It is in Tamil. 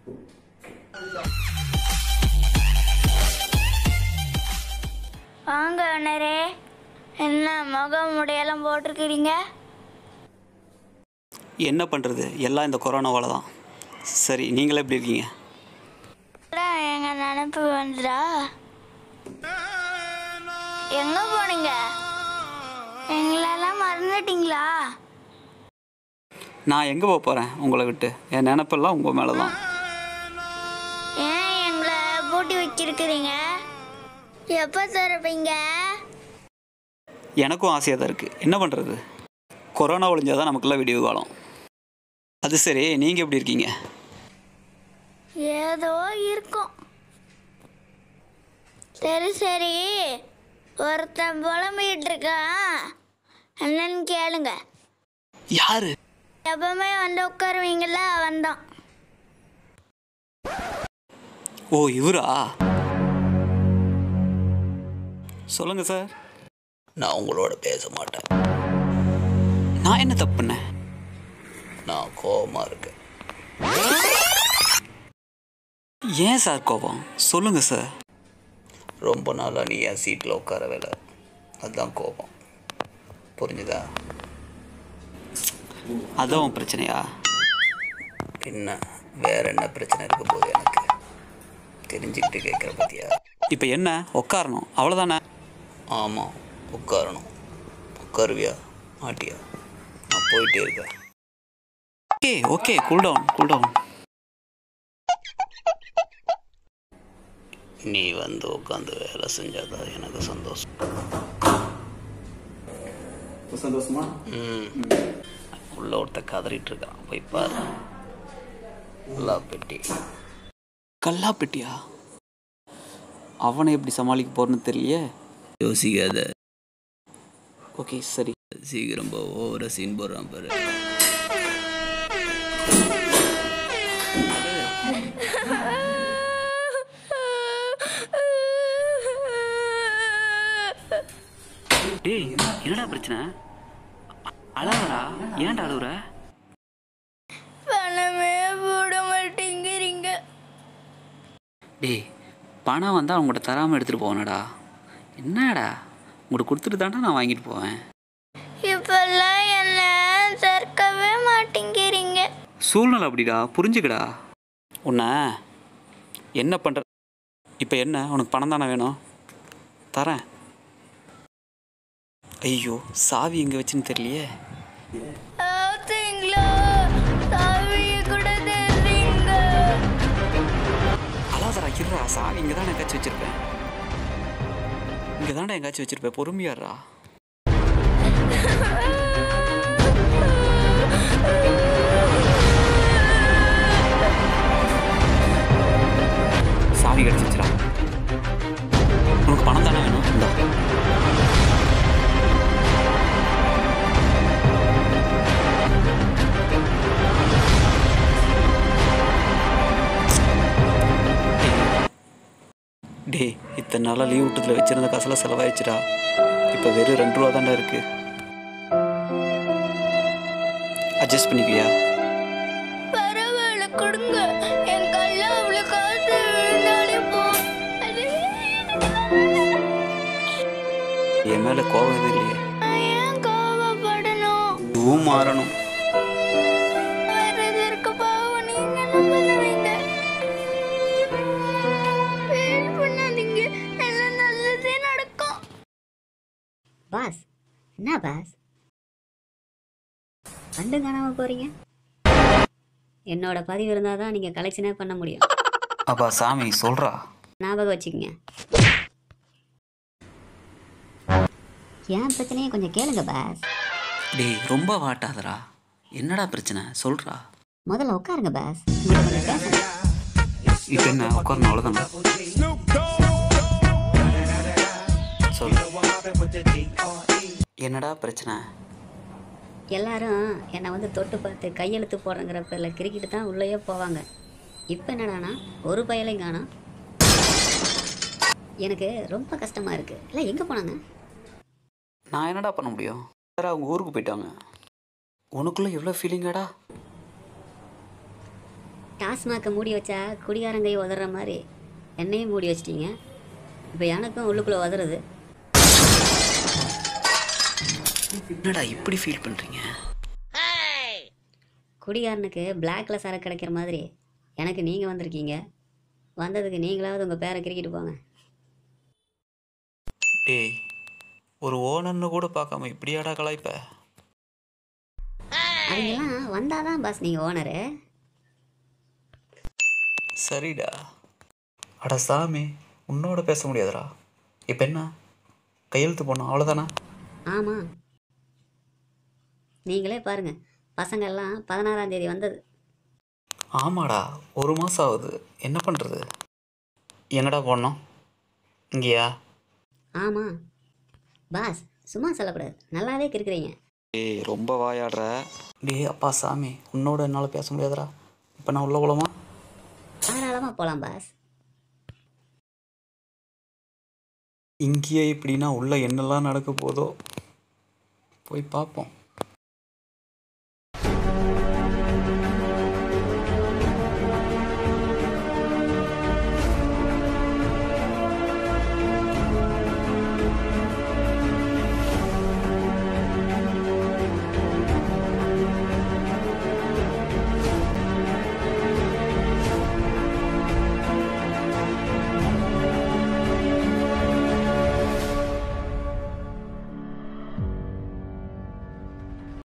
வாங்க அண்ணரே என்ன முகம் முடியெல்லாம் போட்டிருக்கிறீங்க என்ன பண்ணுறது எல்லாம் இந்த கொரோனாவால தான் சரி நீங்களே எப்படி இருக்கீங்க அதான் எங்க நினப்பு வந்துடா எங்க போனீங்க எங்களெல்லாம் மறந்துட்டீங்களா நான் எங்கே போக போகிறேன் உங்களை விட்டு என் நினப்பெல்லாம் உங்கள் மேலே தான் ஏன் எங்களை பூட்டி வச்சிருக்கிறீங்க எப்போ திறப்பீங்க எனக்கும் ஆசையாக தான் இருக்குது என்ன பண்ணுறது கொரோனா ஒழிஞ்சால் தான் நமக்குலாம் விடிவு காலம் அது சரி நீங்கள் எப்படி இருக்கீங்க ஏதோ இருக்கும் சரி சரி ஒருத்தன் புலம்பிக்கிட்டு இருக்கான் என்னன்னு கேளுங்க யாரு எப்பவுமே வந்து உட்காருவீங்களா வந்தோம் ஓ இவரா சொல்லுங்க சார் நான் உங்களோட பேச மாட்டேன் நான் என்ன தப்பு பண்ணேன் நான் கோபமாக இருக்கேன் ஏன் சார் கோபம் சொல்லுங்க சார் ரொம்ப நாளாக நீ என் சீட்டில் உட்காரவே இல்லை அதுதான் கோபம் புரிஞ்சுதா அதான் உன் பிரச்சனையா பின்ன வேற என்ன பிரச்சனை இருக்க போகுது எனக்கு தெரிஞ்சுக்கிட்டு கேட்குற பத்தியா இப்போ என்ன உட்காரணும் அவ்வளோதானே ஆமாம் உட்காரணும் உட்காருவியா மாட்டியா நான் போயிட்டே இருக்கேன் okay okay cool down cool down நீ வந்து உட்காந்து வேலை செஞ்சாதான் எனக்கு சந்தோஷம் சந்தோஷமா ம் உள்ள ஒருத்த கதறிட்டு இருக்கான் போய் பாரு நல்லா பெட்டி கல்லா பெட்டியா அவனை எப்படி சமாளிக்க போறேன்னு தெரியலையே யோசிக்காத ஓகே சரி சீக்கிரம் போ ஓவர சீன் போடுறான் பாரு டேய் என்னடா பிரச்சனை அழகரா ஏன்டா அழுகுற பணமே போட மாட்டேங்கிறீங்க டேய் பணம் வந்தால் அவங்கள்ட்ட தராமல் எடுத்துகிட்டு போவேனடா என்னடா உங்கள்கிட்ட கொடுத்துட்டு தான்டா நான் வாங்கிட்டு போவேன் இப்பெல்லாம் என்ன சேர்க்கவே மாட்டேங்கிறீங்க சூழ்நிலை அப்படிடா புரிஞ்சுக்கடா உன்னை என்ன பண்ணுற இப்போ என்ன உனக்கு பணம் தானே வேணும் தரேன் ஐயோ சாவி எங்கே வச்சுன்னு தெரியலையே பார்த்தீங்களா சாவியை கூட தெரியுங்க அழாதரா இருடா சாவி இங்கே தானே எங்காச்சும் வச்சுருப்பேன் இங்கே தானே எங்காச்சும் வச்சுருப்பேன் பொறுமையாடுறா சாவி கிடச்சிச்சுடா உனக்கு பணம் தானே வேணும் இந்தா டேய் இத்தனை நாளாக லீவ் விட்டதில் வச்சிருந்த காசெல்லாம் செலவாயிடுச்சுடா இப்போ வெறும் ரெண்டு ரூபா தான்டா இருக்கு அட்ஜஸ்ட் பண்ணிக்குவியா பரவாயில்ல கொடுங்க என் கல்ல அவ்வளோ காசு விழுந்தாலே போ அது என் மேலே கோவம் எதுவும் இல்லையே நான் ஏன் கோவப்படணும் இதுவும் மாறணும் வர்றதற்கு பாவம் நீங்க என்ன பண்ணுவீங்க ஃபீல் பண்ணாதீங்க எல்லாம் நல்லதே நடக்கும் பாஸ் என்ன பாஸ் கண்டு காணாம போறீங்க என்னோட பதிவு இருந்தால் தான் நீங்கள் கலெக்ஷனே பண்ண முடியும் அப்பா சாமி சொல்கிறா ஞாபகம் வச்சுக்கோங்க ஏன் பிரச்சனையை கொஞ்சம் கேளுங்க பாஸ் டேய் ரொம்ப வாட்டாதடா என்னடா பிரச்சனை சொல்கிறா முதல்ல உட்காருங்க பாஸ் உங்கள்ட்ட கொஞ்சம் பேசணும் இப்போ என்ன உட்காரணும் அவ்வளோதானே சொல்லு என்னடா பிரச்சனை எல்லாரும் என்னை வந்து தொட்டு பார்த்து கையெழுத்து போடுறங்கிற பேரில் கிரிக்கிட்டு தான் உள்ளேயே போவாங்க இப்போ என்னடானா ஒரு பயலையும் காணோம் எனக்கு ரொம்ப கஷ்டமாக இருக்குது இல்லை எங்கே போனாங்க நான் என்னடா பண்ண முடியும் வேற அவங்க ஊருக்கு போயிட்டாங்க உனக்குள்ள எவ்வளோ ஃபீலிங்காடா டாஸ்மாக்கை மூடி வச்சா குடிகாரங்கை உதற மாதிரி என்னையும் மூடி வச்சிட்டீங்க இப்போ எனக்கும் உள்ளுக்குள்ளே உதறுது என்னடா இப்படி ஃபீல் பண்ணுறீங்க குடிகாரனுக்கு பிளாக்ல சரக்கு கிடைக்கிற மாதிரி எனக்கு நீங்கள் வந்திருக்கீங்க வந்ததுக்கு நீங்களாவது உங்கள் பேரை கிரிக்கிட்டு போங்க டேய் ஒரு ஓனர்னு கூட பார்க்காம இப்படியாடா கலாய்ப்ப அவங்கெல்லாம் வந்தாதான் பாஸ் நீங்கள் ஓனரு சரிடா அட சாமி உன்னோட பேச முடியாதுடா இப்போ என்ன கையெழுத்து போடணும் அவ்வளோதானா ஆமாம் நீங்களே பாருங்க பசங்க எல்லாம் பதினாறாம் தேதி வந்தது ஆமாடா ஒரு மாதம் ஆகுது என்ன பண்ணுறது எங்கடா போடணும் இங்கேயா ஆமாம் பாஸ் சும்மா சொல்லக்கூடாது நல்லாவே கிறுக்குறீங்க ஏய் ரொம்ப வாயாடுற டேய் அப்பா சாமி உன்னோட என்னால் பேச முடியாதுடா இப்போ நான் உள்ள போலாமா தாராளமாக போகலாம் பாஸ் இங்கேயே இப்படின்னா உள்ள என்னெல்லாம் நடக்க போதோ போய் பார்ப்போம்